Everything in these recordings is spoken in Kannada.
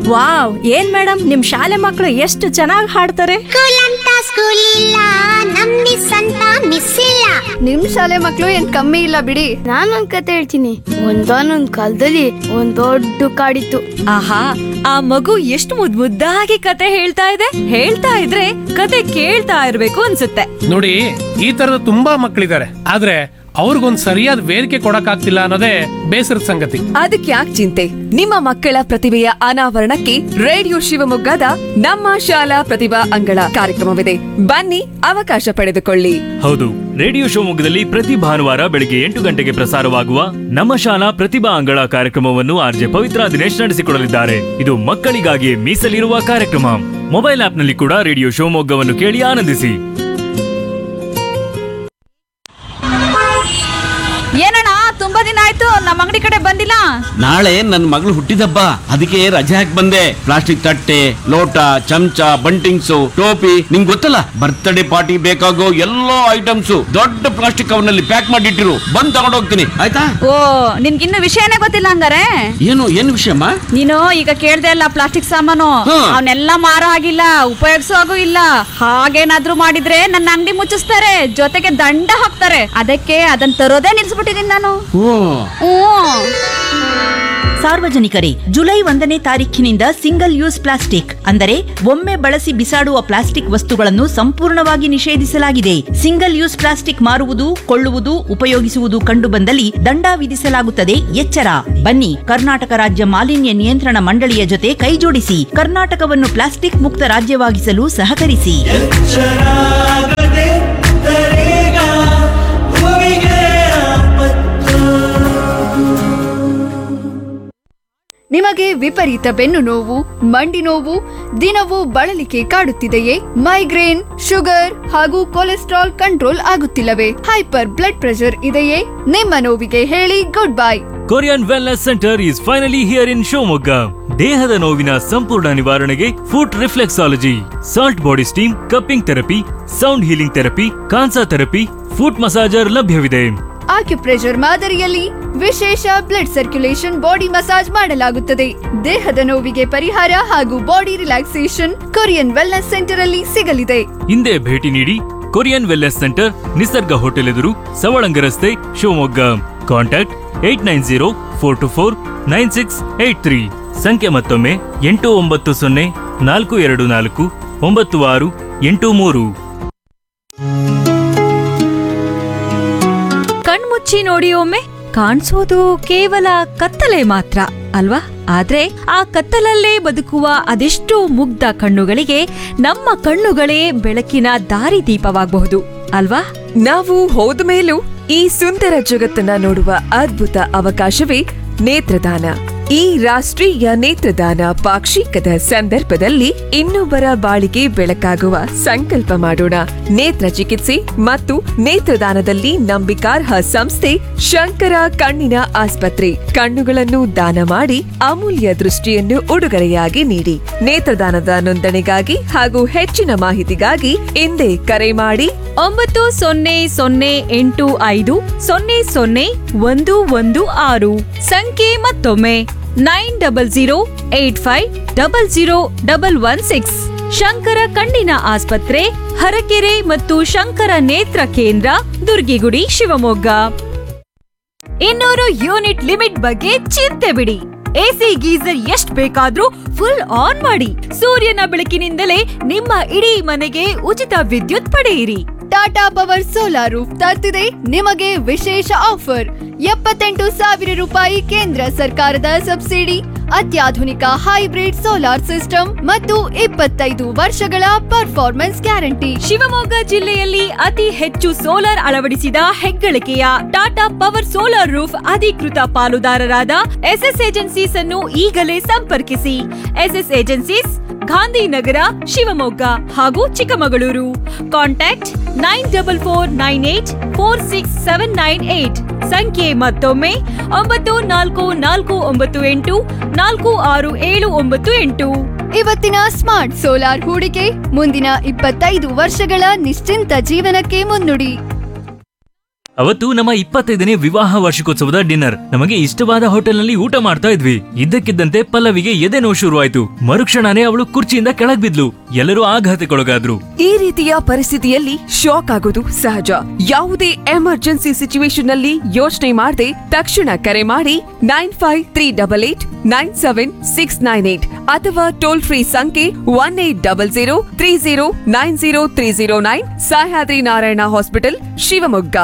ವಾವ್ ಏನ್ ಮೇಡಮ್ ನಿಮ್ ಶಾಲೆ ಮಕ್ಕಳು ಎಷ್ಟು ಚೆನ್ನಾಗಿ ಹಾಡ್ತಾರೆ ಸ್ಕೂಲ್ ಅಂತ ಸ್ಕೂಲ್ ಇಲ್ಲ ನಮ್ ಮಿಸ್ ಅಂತ ಮಿಸ್ ಇಲ್ಲ ನಿಮ್ ಶಾಲೆ ಮಕ್ಳು ಏನ್ ಕಮ್ಮಿ ಇಲ್ಲ ಬಿಡಿ ನಾನೊಂದ್ ಕತೆ ಹೇಳ್ತೀನಿ ಒಂದಾನೊಂದ್ ಕಾಲದಲ್ಲಿ ಒಂದ್ ದೊಡ್ಡ ಕಾಡಿತ್ತು ಆಹಾ ಆ ಮಗು ಎಷ್ಟು ಮುದ್ ಮುದ್ದಾಗಿ ಕತೆ ಹೇಳ್ತಾ ಇದೆ ಹೇಳ್ತಾ ಇದ್ರೆ ಕತೆ ಕೇಳ್ತಾ ಇರ್ಬೇಕು ಅನ್ಸುತ್ತೆ ನೋಡಿ ಈ ತರದ ತುಂಬಾ ಮಕ್ಕಳಿದ್ದಾರೆ ಆದ್ರೆ ಅವ್ರಿಗೊಂದ್ ಸರಿಯಾದ ವೇದಿಕೆ ಕೊಡಕ್ಕಾಗ್ತಿಲ್ಲ ಅನ್ನೋದೇ ಬೇಸರದ ಸಂಗತಿ ಅದಕ್ಕೆ ಯಾಕೆ ಚಿಂತೆ ನಿಮ್ಮ ಮಕ್ಕಳ ಪ್ರತಿಭೆಯ ಅನಾವರಣಕ್ಕೆ ರೇಡಿಯೋ ಶಿವಮೊಗ್ಗದ ನಮ್ಮ ಶಾಲಾ ಪ್ರತಿಭಾ ಅಂಗಳ ಕಾರ್ಯಕ್ರಮವಿದೆ ಬನ್ನಿ ಅವಕಾಶ ಪಡೆದುಕೊಳ್ಳಿ ಹೌದು ರೇಡಿಯೋ ಶಿವಮೊಗ್ಗದಲ್ಲಿ ಪ್ರತಿ ಭಾನುವಾರ ಬೆಳಿಗ್ಗೆ ಎಂಟು ಗಂಟೆಗೆ ಪ್ರಸಾರವಾಗುವ ನಮ್ಮ ಶಾಲಾ ಪ್ರತಿಭಾ ಅಂಗಳ ಕಾರ್ಯಕ್ರಮವನ್ನು ಆರ್ಜೆ ಪವಿತ್ರ ದಿನೇಶ್ ನಡೆಸಿಕೊಡಲಿದ್ದಾರೆ ಇದು ಮಕ್ಕಳಿಗಾಗಿ ಮೀಸಲಿರುವ ಕಾರ್ಯಕ್ರಮ ಮೊಬೈಲ್ ಆಪ್ನಲ್ಲಿ ಕೂಡ ರೇಡಿಯೋ ಶಿವಮೊಗ್ಗವನ್ನು ಕೇಳಿ ಆನಂದಿಸಿ ಏನಣ್ಣ ತುಂಬಾ ದಿನ ಆಯ್ತು ನಮ್ಮ ಅಂಗಡಿ ಕಡೆ ಬಂದಿಲ್ಲ ನಾಳೆ ನನ್ನ ಮಗಳು ಹುಟ್ಟಿದಬ್ಬ ಅದಕ್ಕೆ ರಜೆ ಹಾಕಿ ಬಂದೆ ಪ್ಲಾಸ್ಟಿಕ್ ತಟ್ಟೆ ಲೋಟ ಚಮಚ ಬಂಟಿಂಗ್ಸು ಟೋಪಿ ನಿಂಗ್ ಗೊತ್ತಲ್ಲ ಬರ್ತ್ಡೇ ಪಾರ್ಟಿ ಬೇಕಾಗೋ ಎಲ್ಲಾ ಐಟಮ್ಸ್ ದೊಡ್ಡ ಪ್ಲಾಸ್ಟಿಕ್ ಕವರ್ನಲ್ಲಿ ಪ್ಯಾಕ್ ಮಾಡಿಟ್ಟಿರು ಬಂದ್ ತಗೊಂಡ್ ಹೋಗ್ತೀನಿ ಆಯ್ತಾ ಓ ನಿನ್ಗಿನ್ನು ವಿಷಯನೇ ಗೊತ್ತಿಲ್ಲ ಹಂಗಾರೆ ಏನು ಏನು ವಿಷಯಮ್ಮ ನೀನು ಈಗ ಕೇಳ್ದೆ ಅಲ್ಲ ಪ್ಲಾಸ್ಟಿಕ್ ಸಾಮಾನು ಹಾ. ಅವನ್ನೆಲ್ಲ ಮಾರೋ ಆಗಿಲ್ಲ ಉಪಯೋಗಿಸೋ ಹಾಗೂ ಇಲ್ಲ ಹಾಗೇನಾದ್ರೂ ಮಾಡಿದ್ರೆ ನನ್ನ ಅಂಗಡಿ ಮುಚ್ಚಿಸ್ತಾರೆ ಜೊತೆಗೆ ದಂಡ ಹಾಕ್ತಾರೆ ಅದಕ್ಕೆ ಅದನ್ನ ತರೋದೇ ನಿಲ್ಸ್ಬಿಟ್ಟಿದೀನಿ ನಾನು ಓ ಹ್ಮ್ ಸಾರ್ವಜನಿಕರೇ ಜುಲೈ ಒಂದನೇ ತಾರೀಖಿನಿಂದ ಸಿಂಗಲ್ ಯೂಸ್ ಪ್ಲಾಸ್ಟಿಕ್ ಅಂದರೆ ಒಮ್ಮೆ ಬಳಸಿ ಬಿಸಾಡುವ ಪ್ಲಾಸ್ಟಿಕ್ ವಸ್ತುಗಳನ್ನು ಸಂಪೂರ್ಣವಾಗಿ ನಿಷೇಧಿಸಲಾಗಿದೆ ಸಿಂಗಲ್ ಯೂಸ್ ಪ್ಲಾಸ್ಟಿಕ್ ಮಾರುವುದು ಕೊಳ್ಳುವುದು ಉಪಯೋಗಿಸುವುದು ಕಂಡುಬಂದಲ್ಲಿ ದಂಡ ವಿಧಿಸಲಾಗುತ್ತದೆ ಎಚ್ಚರ ಬನ್ನಿ ಕರ್ನಾಟಕ ರಾಜ್ಯ ಮಾಲಿನ್ಯ ನಿಯಂತ್ರಣ ಮಂಡಳಿಯ ಜೊತೆ ಕೈಜೋಡಿಸಿ ಕರ್ನಾಟಕವನ್ನು ಪ್ಲಾಸ್ಟಿಕ್ ಮುಕ್ತ ರಾಜ್ಯವಾಗಿಸಲು ಸಹಕರಿಸಿ ನಿಮಗೆ ವಿಪರೀತ ಬೆನ್ನು ನೋವು ಮಂಡಿ ನೋವು ದಿನವೂ ಬಳಲಿಕೆ ಕಾಡುತ್ತಿದೆಯೇ ಮೈಗ್ರೇನ್ ಶುಗರ್ ಹಾಗೂ ಕೊಲೆಸ್ಟ್ರಾಲ್ ಕಂಟ್ರೋಲ್ ಆಗುತ್ತಿಲ್ಲವೇ ಹೈಪರ್ ಬ್ಲಡ್ ಪ್ರೆಷರ್ ಇದೆಯೇ ನಿಮ್ಮ ನೋವಿಗೆ ಹೇಳಿ goodbye Korean wellness centre is finally here in Shivamogga ದೇಹದ ನೋವಿನ ಸಂಪೂರ್ಣ ನಿವಾರಣೆಗೆ foot reflexology salt body steam cupping therapy sound healing therapy Kansa therapy foot massager ಲಭ್ಯವಿದೆ ಆಕ್ಯುಪ್ರೆಷರ್ ಮಾದರಿಯಲ್ಲಿ ವಿಶೇಷ ಬ್ಲಡ್ ಸರ್ಕ್ಯುಲೇಷನ್ ಬಾಡಿ ಮಸಾಜ್ ಮಾಡಲಾಗುತ್ತದೆ ದೇಹದ ನೋವಿಗೆ ಪರಿಹಾರ ಹಾಗೂ body relaxation Korean wellness centre ಅಲ್ಲಿ ಸಿಗಲಿದೆ ಹಿಂದೆ ಭೇಟಿ ನೀಡಿ Korean wellness centre Nisarga hotel ಎದುರು ಸವಳಂಗ ರಸ್ತೆ Shivamogga contact eight nine zero four two four nine six eight three ಸಂಖ್ಯೆ ಮತ್ತೊಮ್ಮೆ ಎಂಟು ಒಂಬತ್ತು ಸೊನ್ನೆ ನಾಲ್ಕು ಎರಡು ನಾಲ್ಕು ಒಂಬತ್ತು ಆರು ಎಂಟು ಮೂರು ಕಣ್ಮುಚ್ಚಿ ನೋಡಿ ಒಮ್ಮೆ ಕಾಣಿಸೋದು ಕೇವಲ ಕತ್ತಲೆ ಮಾತ್ರ ಅಲ್ವಾ ಆದ್ರೆ ಆ ಕತ್ತಲಲ್ಲೇ ಬದುಕುವ ಅದೆಷ್ಟೋ ಮುಗ್ಧ ಕಣ್ಣುಗಳಿಗೆ ನಮ್ಮ ಕಣ್ಣುಗಳೇ ಬೆಳಕಿನ ದಾರಿದೀಪವಾಗಬಹುದು ಅಲ್ವಾ ನಾವು ಹೋದ ಮೇಲೂ ಈ ಸುಂದರ ಜಗತ್ತನ್ನ ನೋಡುವ ಅದ್ಭುತ ಅವಕಾಶವೇ ನೇತ್ರದಾನ ಈ ರಾಷ್ಟ್ರೀಯ ನೇತ್ರದಾನ ಪಾಕ್ಷಿಕದ ಸಂದರ್ಭದಲ್ಲಿ ಇನ್ನೊಬ್ಬರ ಬಾಳಿಗೆ ಬೆಳಕಾಗುವ ಸಂಕಲ್ಪ ಮಾಡೋಣ ನೇತ್ರ ಚಿಕಿತ್ಸೆ ಮತ್ತು ನೇತ್ರದಾನದಲ್ಲಿ ನಂಬಿಕಾರ್ಹ ಸಂಸ್ಥೆ ಶಂಕರ ಕಣ್ಣಿನ ಆಸ್ಪತ್ರೆ ಕಣ್ಣುಗಳನ್ನು ದಾನ ಮಾಡಿ ಅಮೂಲ್ಯ ದೃಷ್ಟಿಯನ್ನು ಉಡುಗೊರೆಯಾಗಿ ನೀಡಿ ನೇತ್ರದಾನದ ನೋಂದಣಿಗಾಗಿ ಹಾಗೂ ಹೆಚ್ಚಿನ ಮಾಹಿತಿಗಾಗಿ ಹಿಂದೆ ಕರೆ ಮಾಡಿ ಒಂಬತ್ತು ಸೊನ್ನೆ ಸೊನ್ನೆ ಎಂಟು ಐದು ಸೊನ್ನೆ ಸೊನ್ನೆ ಒಂದು ಒಂದು ಆರು ಸಂಖ್ಯೆ ಮತ್ತೊಮ್ಮೆ nine double zero eight five double zero double one six Shankara ಕಣ್ಣಿನ ಆಸ್ಪತ್ರೆ ಹರಕೆರೆ ಮತ್ತು ಶಂಕರ ನೇತ್ರ ಕೇಂದ್ರ ದುರ್ಗಿಗುಡಿ ಶಿವಮೊಗ್ಗ ಇನ್ನೂರು ಯೂನಿಟ್ ಲಿಮಿಟ್ ಬಗ್ಗೆ ಚಿಂತೆ ಬಿಡಿ ಎಸಿ ಗೀಸರ್ ಎಷ್ಟ್ ಬೇಕಾದ್ರೂ ಫುಲ್ ಆನ್ ಮಾಡಿ ಸೂರ್ಯನ ಬೆಳಕಿನಿಂದಲೇ ನಿಮ್ಮ ಇಡೀ ಮನೆಗೆ ಉಚಿತ ವಿದ್ಯುತ್ ಪಡೆಯಿರಿ ಟಾಟಾ ಪವರ್ ಸೋಲಾರ್ ರೂಫ್ ತರ್ತಿದೆ ನಿಮಗೆ ವಿಶೇಷ ಆಫರ್ ಎಪ್ಪತ್ತೆಂಟು ಸಾವಿರ ರೂಪಾಯಿ ಕೇಂದ್ರ ಸರ್ಕಾರದ ಸಬ್ಸಿಡಿ ಅತ್ಯಾಧುನಿಕ ಹೈಬ್ರಿಡ್ ಸೋಲಾರ್ ಸಿಸ್ಟಮ್ ಮತ್ತು ಇಪ್ಪತ್ತೈದು ವರ್ಷಗಳ ಪರ್ಫಾರ್ಮೆನ್ಸ್ ಗ್ಯಾರಂಟಿ ಶಿವಮೊಗ್ಗ ಜಿಲ್ಲೆಯಲ್ಲಿ ಅತಿ ಹೆಚ್ಚು ಸೋಲಾರ್ ಅಳವಡಿಸಿದ ಹೆಗ್ಗಳಿಕೆಯ ಟಾಟಾ ಪವರ್ ಸೋಲಾರ್ ರೂಫ್ ಅಧಿಕೃತ ಪಾಲುದಾರರಾದ ಎಸ್ಎಸ್ ಏಜೆನ್ಸೀಸ್ ಅನ್ನು ಈಗಲೇ ಸಂಪರ್ಕಿಸಿ ಎಸ್ಎಸ್ ಏಜೆನ್ಸೀಸ್ ಗಾಂಧಿನಗರ ಶಿವಮೊಗ್ಗ ಹಾಗೂ Chikkamagaluru contact nine double four nine eight four six seven nine eight ಸಂಖ್ಯೆ ಮತ್ತೊಮ್ಮೆ ಒಂಬತ್ತು ನಾಲ್ಕು ನಾಲ್ಕು ಒಂಬತ್ತು ಎಂಟು ನಾಲ್ಕು ಆರು ಏಳು ಒಂಬತ್ತು ಎಂಟು ಇವತ್ತಿನ ಸ್ಮಾರ್ಟ್ ಸೋಲಾರ್ ಹೂಡಿಕೆ ಮುಂದಿನ ಇಪ್ಪತ್ತೈದು ವರ್ಷಗಳ ನಿಶ್ಚಿಂತ ಜೀವನಕ್ಕೆ ಮುನ್ನುಡಿ ಅವತ್ತು ನಮ್ಮ ಇಪ್ಪತ್ತೈದನೇ ವಿವಾಹ ವಾರ್ಷಿಕೋತ್ಸವದ ಡಿನ್ನರ್ ನಮಗೆ ಇಷ್ಟವಾದ ಹೋಟೆಲ್ನಲ್ಲಿ ಊಟ ಮಾಡ್ತಾ ಇದ್ವಿ ಇದ್ದಕ್ಕಿದ್ದಂತೆ ಪಲ್ಲವಿಗೆ ಎದೆ ನೋವು ಶುರುವಾಯ್ತು ಮರುಕ್ಷಣನೇ ಅವಳು ಕುರ್ಚಿಯಿಂದ ಕೆಳಗ್ ಬಿದ್ಲು ಎಲ್ಲರೂ ಆಘಾತಕ್ಕೊಳಗಾದ್ರು ಈ ರೀತಿಯ ಪರಿಸ್ಥಿತಿಯಲ್ಲಿ ಶಾಕ್ ಆಗೋದು ಸಹಜ ಯಾವುದೇ ಎಮರ್ಜೆನ್ಸಿ ಸಿಚುವೇಶನ್ ನಲ್ಲಿ ಯೋಚನೆ ಮಾಡದೆ ತಕ್ಷಣ ಕರೆ ಮಾಡಿ nine five three double eight nine seven six nine eight ಅಥವಾ ಟೋಲ್ ಫ್ರೀ ಸಂಖ್ಯೆ one eight double zero three zero nine zero three zero nine Sahyadri Narayana hospital Shivamogga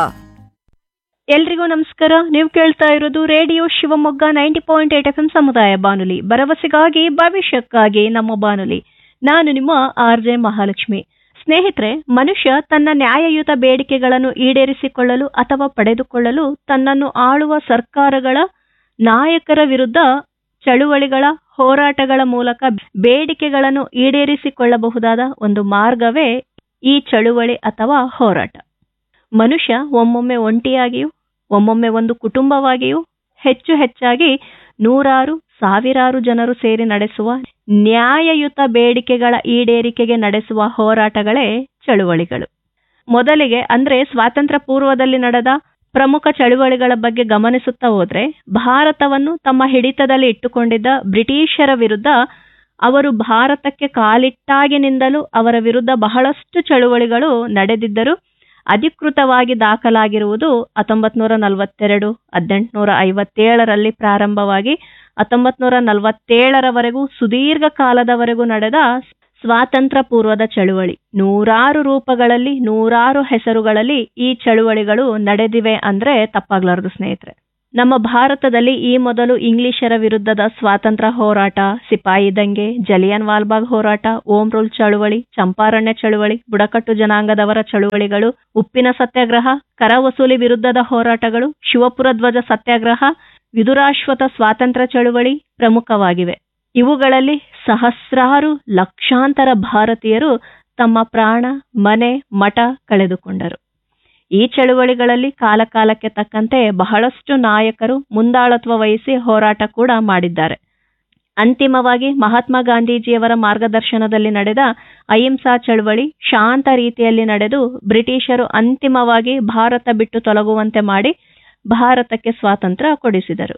ಎಲ್ರಿಗೂ ನಮಸ್ಕಾರ ನೀವು ಕೇಳ್ತಾ ಇರೋದು radio Shivamogga ninety point eight F M ಸಮುದಾಯ ಬಾನುಲಿ ಭರವಸೆಗಾಗಿ ಭವಿಷ್ಯಕ್ಕಾಗಿ ನಮ್ಮ ಬಾನುಲಿ ನಾನು ನಿಮ್ಮ ಆರ್ ಜೆ ಮಹಾಲಕ್ಷ್ಮಿ ಸ್ನೇಹಿತರೆ ಮನುಷ್ಯ ತನ್ನ ನ್ಯಾಯಯುತ ಬೇಡಿಕೆಗಳನ್ನು ಈಡೇರಿಸಿಕೊಳ್ಳಲು ಅಥವಾ ಪಡೆದುಕೊಳ್ಳಲು ತನ್ನನ್ನು ಆಳುವ ಸರ್ಕಾರಗಳ ನಾಯಕರ ವಿರುದ್ಧ ಚಳುವಳಿಗಳ ಹೋರಾಟಗಳ ಮೂಲಕ ಬೇಡಿಕೆಗಳನ್ನು ಈಡೇರಿಸಿಕೊಳ್ಳಬಹುದಾದ ಒಂದು ಮಾರ್ಗವೇ ಈ ಚಳುವಳಿ ಅಥವಾ ಹೋರಾಟ ಮನುಷ್ಯ ಒಮ್ಮೊಮ್ಮೆ ಒಂಟಿಯಾಗಿಯೂ ಒಮ್ಮೊಮ್ಮೆ ಒಂದು ಕುಟುಂಬವಾಗಿಯೂ ಹೆಚ್ಚು ಹೆಚ್ಚಾಗಿ ನೂರಾರು ಸಾವಿರಾರು ಜನರು ಸೇರಿ ನಡೆಸುವ ನ್ಯಾಯಯುತ ಬೇಡಿಕೆಗಳ ಈಡೇರಿಕೆಗೆ ನಡೆಸುವ ಹೋರಾಟಗಳೇ ಚಳುವಳಿಗಳು ಮೊದಲಿಗೆ ಅಂದ್ರೆ ಸ್ವಾತಂತ್ರ್ಯ ಪೂರ್ವದಲ್ಲಿ ನಡೆದ ಪ್ರಮುಖ ಚಳುವಳಿಗಳ ಬಗ್ಗೆ ಗಮನಿಸುತ್ತಾ ಹೋದ್ರೆ ಭಾರತವನ್ನು ತಮ್ಮ ಹಿಡಿತದಲ್ಲಿ ಇಟ್ಟುಕೊಂಡಿದ್ದ ಬ್ರಿಟಿಷರ ವಿರುದ್ಧ ಅವರು ಭಾರತಕ್ಕೆ ಕಾಲಿಟ್ಟಾಗಿನಿಂದಲೂ ಅವರ ವಿರುದ್ಧ ಬಹಳಷ್ಟು ಚಳುವಳಿಗಳು ನಡೆದಿದ್ದರು ಅಧಿಕೃತವಾಗಿ ದಾಖಲಾಗಿರುವುದು ಹತ್ತೊಂಬತ್ ನೂರ ನಲವತ್ತೆರಡು ಹದಿನೆಂಟುನೂರ ಐವತ್ತೇಳರಲ್ಲಿ ಪ್ರಾರಂಭವಾಗಿ ಹತ್ತೊಂಬತ್ ನೂರ ನಲವತ್ತೇಳರವರೆಗೂ ಸುದೀರ್ಘ ಕಾಲದವರೆಗೂ ನಡೆದ ಸ್ವಾತಂತ್ರ್ಯ ಪೂರ್ವದ ಚಳುವಳಿ ನೂರಾರು ರೂಪಗಳಲ್ಲಿ ನೂರಾರು ಹೆಸರುಗಳಲ್ಲಿ ಈ ಚಳುವಳಿಗಳು ನಡೆದಿವೆ ಅಂದ್ರೆ ತಪ್ಪಾಗ್ಲಾರದು ಸ್ನೇಹಿತರೆ ನಮ್ಮ ಭಾರತದಲ್ಲಿ ಈ ಮೊದಲು ಇಂಗ್ಲಿಷರ ವಿರುದ್ಧದ ಸ್ವಾತಂತ್ರ್ಯ ಹೋರಾಟ ಸಿಪಾಯಿ ದಂಗೆ ಜಲಿಯನ್ ವಾಲ್ಬಾಗ್ ಹೋರಾಟ ಓಂ ರೂಲ್ ಚಳುವಳಿ ಚಂಪಾರಣ್ಯ ಚಳುವಳಿ ಬುಡಕಟ್ಟು ಜನಾಂಗದವರ ಚಳುವಳಿಗಳು ಉಪ್ಪಿನ ಸತ್ಯಾಗ್ರಹ ಕರ ವಸೂಲಿ ವಿರುದ್ಧದ ಹೋರಾಟಗಳು ಶಿವಪುರ ಧ್ವಜ ಸತ್ಯಾಗ್ರಹ ವಿದುರಾಶ್ವತ ಸ್ವಾತಂತ್ರ್ಯ ಚಳುವಳಿ ಪ್ರಮುಖವಾಗಿವೆ ಇವುಗಳಲ್ಲಿ ಸಹಸ್ರಾರು ಲಕ್ಷಾಂತರ ಭಾರತೀಯರು ತಮ್ಮ ಪ್ರಾಣ ಮನೆ ಮಠ ಕಳೆದುಕೊಂಡರು ಈ ಚಳುವಳಿಗಳಲ್ಲಿ ಕಾಲಕಾಲಕ್ಕೆ ತಕ್ಕಂತೆ ಬಹಳಷ್ಟು ನಾಯಕರು ಮುಂದಾಳತ್ವ ವಹಿಸಿ ಹೋರಾಟ ಕೂಡ ಮಾಡಿದ್ದಾರೆ ಅಂತಿಮವಾಗಿ ಮಹಾತ್ಮ ಗಾಂಧೀಜಿಯವರ ಮಾರ್ಗದರ್ಶನದಲ್ಲಿ ನಡೆದ ಅಹಿಂಸಾ ಚಳುವಳಿ ಶಾಂತ ರೀತಿಯಲ್ಲಿ ನಡೆದು ಬ್ರಿಟಿಷರು ಅಂತಿಮವಾಗಿ ಭಾರತ ಬಿಟ್ಟು ತೊಲಗುವಂತೆ ಮಾಡಿ ಭಾರತಕ್ಕೆ ಸ್ವಾತಂತ್ರ್ಯ ಕೊಡಿಸಿದರು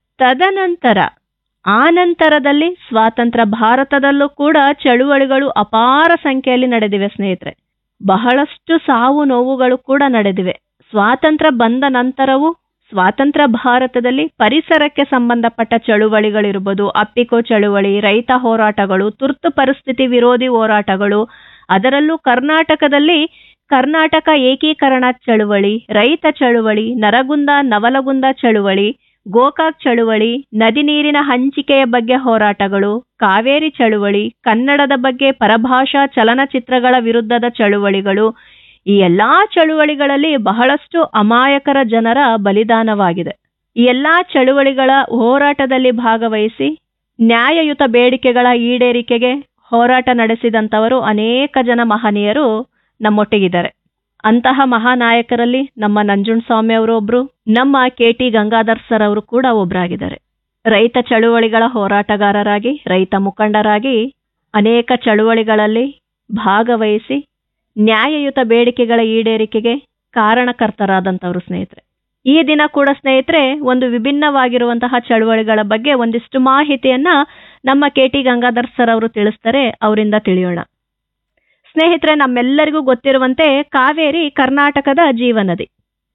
ತದನಂತರ ಆ ನಂತರದಲ್ಲಿ ಸ್ವಾತಂತ್ರ್ಯ ಭಾರತದಲ್ಲೂ ಕೂಡ ಚಳುವಳಿಗಳು ಅಪಾರ ಸಂಖ್ಯೆಯಲ್ಲಿ ನಡೆದಿವೆ ಸ್ನೇಹಿತರೆ ಬಹಳಷ್ಟು ಸಾವು ನೋವುಗಳು ಕೂಡ ನಡೆದಿವೆ ಸ್ವಾತಂತ್ರ್ಯ ಬಂದ ನಂತರವೂ ಸ್ವಾತಂತ್ರ್ಯ ಭಾರತದಲ್ಲಿ ಪರಿಸರಕ್ಕೆ ಸಂಬಂಧಪಟ್ಟ ಚಳುವಳಿಗಳಿರ್ಬೋದು ಅಪ್ಪಿಕೋ ಚಳುವಳಿ ರೈತ ಹೋರಾಟಗಳು ತುರ್ತು ಪರಿಸ್ಥಿತಿ ವಿರೋಧಿ ಹೋರಾಟಗಳು ಅದರಲ್ಲೂ ಕರ್ನಾಟಕದಲ್ಲಿ ಕರ್ನಾಟಕ ಏಕೀಕರಣ ಚಳುವಳಿ ರೈತ ಚಳುವಳಿ ನರಗುಂದ ನವಲಗುಂದ ಚಳುವಳಿ ಗೋಕಾಕ್ ಚಳುವಳಿ ನದಿ ನೀರಿನ ಹಂಚಿಕೆಯ ಬಗ್ಗೆ ಹೋರಾಟಗಳು ಕಾವೇರಿ ಚಳುವಳಿ ಕನ್ನಡದ ಬಗ್ಗೆ ಪರಭಾಷಾ ಚಲನಚಿತ್ರಗಳ ವಿರುದ್ಧದ ಚಳುವಳಿಗಳು ಈ ಎಲ್ಲಾ ಚಳುವಳಿಗಳಲ್ಲಿ ಬಹಳಷ್ಟು ಅಮಾಯಕರ ಜನರ ಬಲಿದಾನವಾಗಿದೆ ಈ ಎಲ್ಲಾ ಚಳುವಳಿಗಳ ಹೋರಾಟದಲ್ಲಿ ಭಾಗವಹಿಸಿ ನ್ಯಾಯಯುತ ಬೇಡಿಕೆಗಳ ಈಡೇರಿಕೆಗೆ ಹೋರಾಟ ನಡೆಸಿದಂತವರು ಅನೇಕ ಜನ ಮಹನೀಯರು ನಮ್ಮೊಟ್ಟಿಗಿದ್ದಾರೆ ಅಂತಹ ಮಹಾನಾಯಕರಲ್ಲಿ ನಮ್ಮ ನಂಜುಂಡಸ್ವಾಮಿ ಅವರು ಒಬ್ರು ನಮ್ಮ ಕೆ ಟಿ ಗಂಗಾಧರ್ ಸರ್ ಅವರು ಕೂಡ ಒಬ್ರಾಗಿದ್ದಾರೆ ರೈತ ಚಳುವಳಿಗಳ ಹೋರಾಟಗಾರರಾಗಿ ರೈತ ಮುಖಂಡರಾಗಿ ಅನೇಕ ಚಳುವಳಿಗಳಲ್ಲಿ ಭಾಗವಹಿಸಿ ನ್ಯಾಯಯುತ ಬೇಡಿಕೆಗಳ ಈಡೇರಿಕೆಗೆ ಕಾರಣಕರ್ತರಾದಂಥವ್ರು ಸ್ನೇಹಿತರೆ ಈ ದಿನ ಕೂಡ ಸ್ನೇಹಿತರೆ ಒಂದು ವಿಭಿನ್ನವಾಗಿರುವಂತಹ ಚಳುವಳಿಗಳ ಬಗ್ಗೆ ಒಂದಿಷ್ಟು ಮಾಹಿತಿಯನ್ನ ನಮ್ಮ ಕೆ ಟಿ ಗಂಗಾಧರ್ ಸರ್ ಅವರು ತಿಳಿಸ್ತಾರೆ ಅವರಿಂದ ತಿಳಿಯೋಣ ಸ್ನೇಹಿತರೆ ನಮ್ಮೆಲ್ಲರಿಗೂ ಗೊತ್ತಿರುವಂತೆ ಕಾವೇರಿ ಕರ್ನಾಟಕದ ಜೀವನದಿ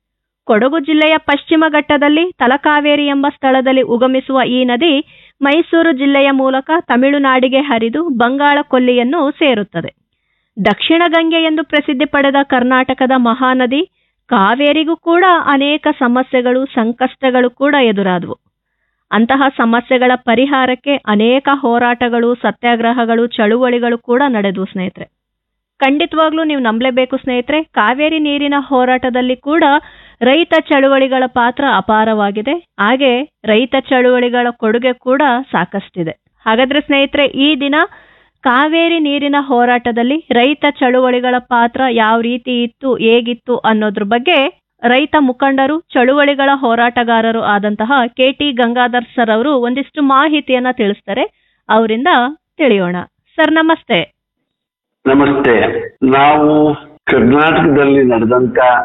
ಕೊಡಗು ಜಿಲ್ಲೆಯ ಪಶ್ಚಿಮ ಘಟ್ಟದಲ್ಲಿ ತಲಕಾವೇರಿ ಎಂಬ ಸ್ಥಳದಲ್ಲಿ ಉಗಮಿಸುವ ಈ ನದಿ ಮೈಸೂರು ಜಿಲ್ಲೆಯ ಮೂಲಕ ತಮಿಳುನಾಡಿಗೆ ಹರಿದು ಬಂಗಾಳ ಕೊಲ್ಲಿಯನ್ನು ಸೇರುತ್ತದೆ ದಕ್ಷಿಣ ಗಂಗೆ ಎಂದು ಪ್ರಸಿದ್ಧಿ ಪಡೆದ ಕರ್ನಾಟಕದ ಮಹಾನದಿ ಕಾವೇರಿಗೂ ಕೂಡ ಅನೇಕ ಸಮಸ್ಯೆಗಳು ಸಂಕಷ್ಟಗಳು ಕೂಡ ಎದುರಾದವು ಅಂತಹ ಸಮಸ್ಯೆಗಳ ಪರಿಹಾರಕ್ಕೆ ಅನೇಕ ಹೋರಾಟಗಳು ಸತ್ಯಾಗ್ರಹಗಳು ಚಳುವಳಿಗಳು ಕೂಡ ನಡೆದವು ಸ್ನೇಹಿತರೆ ಖಂಡಿತವಾಗ್ಲೂ ನೀವು ನಂಬಲೇಬೇಕು ಸ್ನೇಹಿತರೆ ಕಾವೇರಿ ನೀರಿನ ಹೋರಾಟದಲ್ಲಿ ಕೂಡ ರೈತ ಚಳುವಳಿಗಳ ಪಾತ್ರ ಅಪಾರವಾಗಿದೆ ಹಾಗೆ ರೈತ ಚಳುವಳಿಗಳ ಕೊಡುಗೆ ಕೂಡ ಸಾಕಷ್ಟಿದೆ ಹಾಗಾದ್ರೆ ಸ್ನೇಹಿತರೆ ಈ ದಿನ ಕಾವೇರಿ ನೀರಿನ ಹೋರಾಟದಲ್ಲಿ ರೈತ ಚಳುವಳಿಗಳ ಪಾತ್ರ ಯಾವ ರೀತಿ ಇತ್ತು ಹೇಗಿತ್ತು ಅನ್ನೋದ್ರ ಬಗ್ಗೆ ರೈತ ಮುಖಂಡರು ಚಳುವಳಿಗಳ ಹೋರಾಟಗಾರರು ಆದಂತಹ ಕೆ ಟಿ ಗಂಗಾಧರ್ ಸರ್ ಅವರು ಒಂದಿಷ್ಟು ಮಾಹಿತಿಯನ್ನ ತಿಳಿಸ್ತಾರೆ ಅವರಿಂದ ತಿಳಿಯೋಣ ಸರ್ ನಮಸ್ತೆ ನಮಸ್ತೆ ನಾವು ಕರ್ನಾಟಕದಲ್ಲಿ ನಡೆದಂತ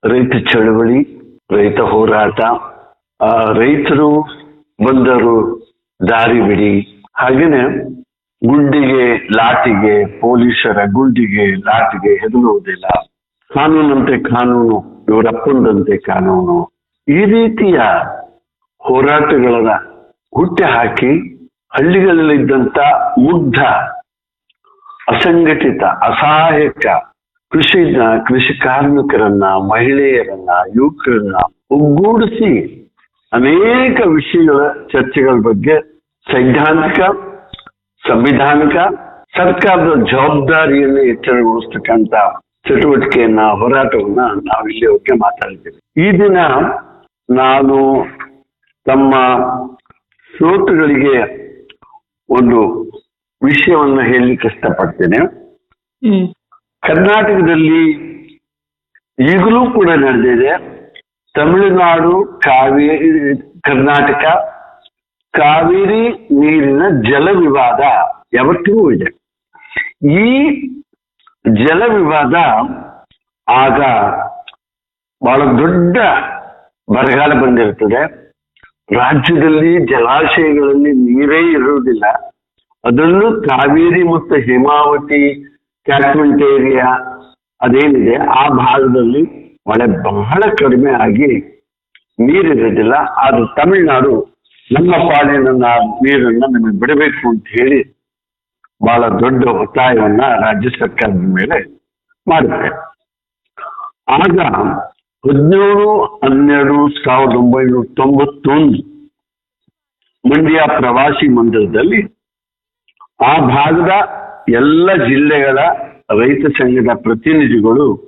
ರೈತ ಚಳವಳಿ ರೈತ ಹೋರಾಟ ಆ, ರೈತರು ಬಂದರು ದಾರಿ ಬಿಡಿ ಹಾಗೇನೆ ಗುಂಡಿಗೆ ಲಾಟಿಗೆ ಪೊಲೀಸರ ಗುಂಡಿಗೆ ಲಾಟಿಗೆ ಹೆದರುವುದಿಲ್ಲ ಕಾನೂನಂತೆ ಕಾನೂನು ಇವರಪ್ಪಂದಂತೆ ಕಾನೂನು ಈ ರೀತಿಯ ಹೋರಾಟಗಳನ್ನ ಹುಟ್ಟಿ ಹಾಕಿ ಹಳ್ಳಿಗಳಲ್ಲಿದ್ದಂತ ಮುಗ್ಧ ಅಸಂಘಟಿತ ಅಸಹಾಯಕ ಕೃಷಿ ಕೃಷಿ ಕಾರ್ಮಿಕರನ್ನ ಮಹಿಳೆಯರನ್ನ ಯುವಕರನ್ನ ಒಗ್ಗೂಡಿಸಿ ಅನೇಕ ವಿಷಯಗಳ ಚರ್ಚೆಗಳ ಬಗ್ಗೆ ಸೈದ್ಧಾಂತಿಕ ಸಂವಿಧಾನಿಕ ಸರ್ಕಾರದ ಜವಾಬ್ದಾರಿಯನ್ನು ಎಚ್ಚರಗೊಳಿಸ್ತಕ್ಕಂಥ ಚಟುವಟಿಕೆಯನ್ನ ಹೋರಾಟವನ್ನ ನಾವು ಇಲ್ಲಿಯವರೆಗೆ ಮಾತಾಡಿದ್ದೇವೆ ಈ ದಿನ ನಾನು ತಮ್ಮ ಶ್ರೋತೃಗಳಿಗೆ ಒಂದು ವಿಷಯವನ್ನ ಹೇಳಲಿಕ್ಕೆ ಇಷ್ಟಪಡ್ತೇನೆ ಕರ್ನಾಟಕದಲ್ಲಿ ಈಗಲೂ ಕೂಡ ನಡೆದಿದೆ ತಮಿಳುನಾಡು ಕಾವೇರಿ ಕರ್ನಾಟಕ ಕಾವೇರಿ ನೀರಿನ ಜಲ ವಿವಾದ ಯಾವತ್ತಿಗೂ ಇದೆ ಈ ಜಲ ವಿವಾದ ಆಗ ಬಹಳ ದೊಡ್ಡ ಬರಗಾಲ ಬಂದಿರ್ತದೆ ರಾಜ್ಯದಲ್ಲಿ ಜಲಾಶಯಗಳಲ್ಲಿ ನೀರೇ ಇರುವುದಿಲ್ಲ ಅದರಲ್ಲೂ ಕಾವೇರಿ ಮತ್ತು ಹೇಮಾವತಿ ಕ್ಯಾಚ್ಮೆಂಟ್ ಏರಿಯಾ ಅದೇನಿದೆ ಆ ಭಾಗದಲ್ಲಿ ಮಳೆ ಬಹಳ ಕಡಿಮೆ ಆಗಿ ನೀರಿರೋದಿಲ್ಲ ಆದ್ರೆ ತಮಿಳುನಾಡು ನಮ್ಮ ಪಾಲಿನ ನಾ- ನೀರನ್ನ ನಮಗೆ ಬಿಡಬೇಕು ಅಂತ ಹೇಳಿ ಬಹಳ ದೊಡ್ಡ ಒತ್ತಾಯವನ್ನ ರಾಜ್ಯ ಸರ್ಕಾರದ ಮೇಲೆ ಮಾಡುತ್ತೆ ಆಗ ಹದಿನೇಳು ಹನ್ನೆರಡು ಸಾವಿರದ ಒಂಬೈನೂರ ತೊಂಬತ್ತೊಂದು ಮಂಡ್ಯ ಪ್ರವಾಸಿ ಮಂದಿರದಲ್ಲಿ ಆ ಭಾಗದ ಎಲ್ಲ ಜಿಲ್ಲೆಗಳ ರೈತ ಸಂಘದ ಪ್ರತಿನಿಧಿಗಳು